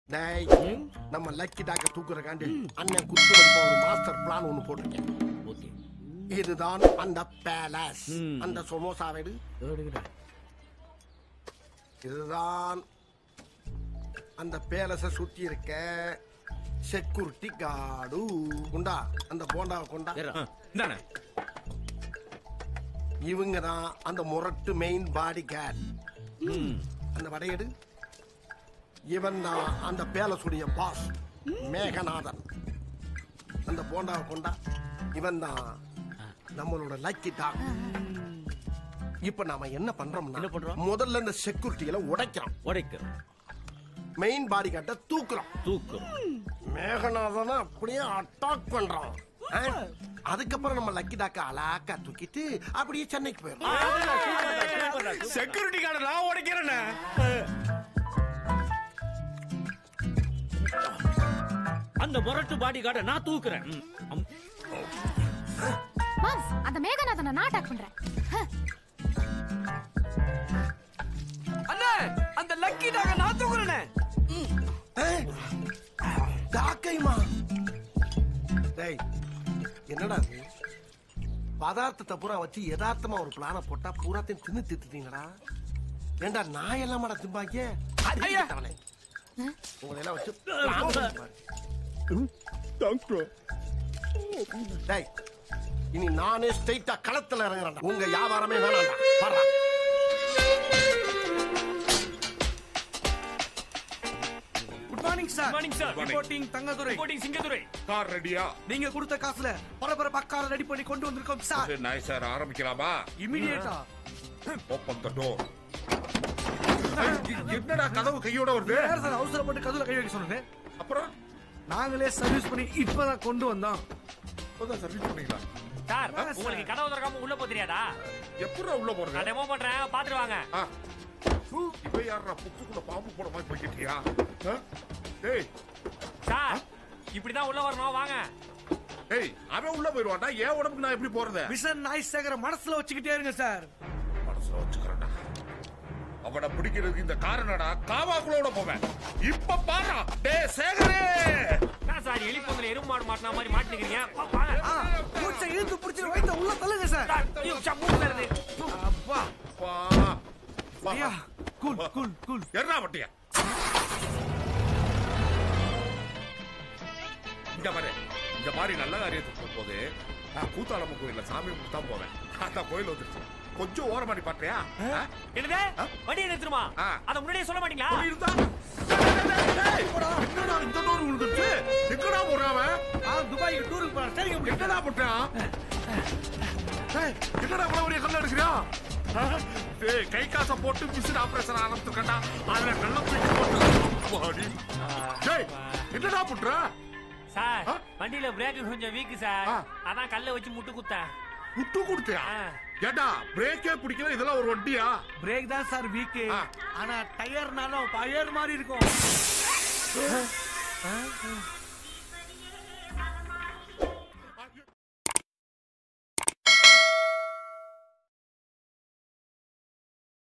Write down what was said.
டேய் நம்ம லக்கி டாக்க தூக்குறக்காண்டி அண்ணன் குத்து மதிப்பா ஒரு மாஸ்டர் பிளான் ஒன்னு போட்டிருக்கேன் ஓகே இதுதான் அந்த பேலஸ் அந்த சமோசா வீடு இதுதான் அந்த பேலஸ சுத்தி இருக்க செக்யூரிட்டி கார்டு குண்டா அந்த போண்டாவை கொண்டா இந்தானே இவங்க தான் அந்த முரட்டு மெயின் பாடி கார்டு அந்த வடையடு இவன் தான் அந்த பேலஸுடைய பாஸ் மேகநாதன் அந்த போண்டாவை கொண்டா இவன் தான் நம்மளோட லக்கி டாக் இப்ப நாம என்ன பண்றோம்னா என்ன பண்றோம்? முதல்ல இந்த செக்யூரிட்டிகளை உடைக்கிறோம் உடைக்கிறோம் மெயின் பாடி கார்ட்டை தூக்குறோம் தூக்குறோம் மேகநாதனை அப்படியே அட்டாக் பண்றோம் ஆ? அதுக்கப்புறம் நம்ம லக்கி டாக்க அலாக்கா தூக்கிட்டு அப்படியே சென்னைக்கு போயிடும் செக்யூரிட்டி கார்டு நான் உடைக்கிறேண்ணே அந்த முரட்டு பாடி கார்டை நான் தூக்குறேன் ம், அம். மாம்ஸ் அந்த மேகநாதனை நான் அட்டாக் பண்றேன் ஹ, அண்ணே அந்த லக்கி டாக நான் தூக்குறேனே டாக்கைமா டேய் என்னடா இது பதார்த்தத்தை பூரா வச்சு யதார்த்தமா ஒரு பிளான போட்டா பூராத்தையும் தின்னு திட்டுட்டீங்கடா ஏண்டா நான் எல்லாமாடா திம்பாங்க அறிவிட்டவனே உங்களை எல்லாம் வச்சு plan பண்ணி பாரு. டேய் இனி நானே ஸ்ட்ரைட்டா களத்துல இறங்குறேன்டா உங்க வியாபாரமே வேணாம்டா பாரு good morning sir Good morning, sir. Reporting Thangadurai reporting Singadurai car ரெடியா நீங்க கொடுத்த காசுல பரபர காரை ரெடி பண்ணி கொண்டு வந்திருக்கோம் சார் நாய் சார் ஆரம்பிக்கலாமா இமிடியேட்டா ஓப்பன் த டோர் என்னடா கதவு கையோட வருது யார் சார் அவசரப்பட்டு கதுல கை வைக்க சொன்னது அப்புறம் நாங்களே சர்வீஸ் பண்ணி இப்பதான் கொண்டு வந்தோம் இப்பதான் சர்வீஸ் பண்ணீங்களா சார் உங்களுக்கு கதவு திறக்காம உள்ள போக தெரியாதா எப்படா உள்ள போறது நான் டெமோ பண்றேன் பாத்துட்டு வாங்க ஆ. ஹூ, இப்ப யாரா புத்துக்குள்ள பாம்பு போட மாதிரி போய்கிட்டியா ஆ? டேய் சார் இப்படிதான் உள்ள வரணும் வாங்க டேய் அவன் உள்ள போயிருவான்டா ஏன் உடம்புக்கு நான் எப்படி போறது மிஷன் நாய் சேகர மனசுல வச்சுக்கிட்டே இருங்க சார் மனசுல வச்சுக்கிறேன்டா அவனை பிடிக்கிறதுக்கு இந்த காரணடா காவாக்குள்ளோட போவேன் இப்ப பாரா டேய் சேகரே என்ன சார் எலி பொங்கல் எறும்பு மாடு மாட்டின மாதிரி மாட்டினுக்கிறீங்க வா, வாங்க ஆ, மூச்சை இழுத்து பிடிச்சிட்டு வைத்த உள்ள தள்ளுங்க சார் சார், ஐயோ, சார், மூக்குல இருந்து. அப்பா வா வா. ஐயா கூல் கூல் கூல் எர்ரா வட்டியா இங்க பாரு இந்த மாதிரி நல்ல காரியத்துக்கு போகும்போது நான் கூத்தாளம்ம கோயில்ல சாமி கும்பிட்டு தான் போவேன் அந்த கோயில் வந்துருச்சு கொஞ்சம் ஓரமாடி பாட்டியா என்னது வண்டியை நிறுத்துருமா ஆ. அதை முன்னாடியே சொல்ல மாட்டீங்களா இருந்தா டேய், என்னடா இந்த டோர் விழுந்துருச்சு எங்கடா போறான் அவன்? ஆ துபாய்க்கு டூருக்கு போறேன் சரிங்க முடியும் என்னடா பண்றான் டேய், என்னடா இவ்வளவு பெரிய கல்ல எடுக்கிறியா ஆ? டேய், கை காசை போட்டு மிஷின் ஆபரேஷன் ஆரம்பிச்சிருக்கா அதுல கல்ல தூக்கி போட்டு வாடி. டேய், என்னடா பண்ற சார் ஆ? வண்டியில பிரேக் கொஞ்சம் வீக் சார் ஆ. அதான் கல்ல வச்சு முட்டு குத்தேன் முட்டு கொடுத்தியா ஆ. ஏடா பிரேக்கே பிடிக்கல இதெல்லாம் ஒரு வண்டியா பிரேக் தான் சார் வீக் ஆ. ஆனா டயர்னாலும் டயர் மாதிரி இருக்கும்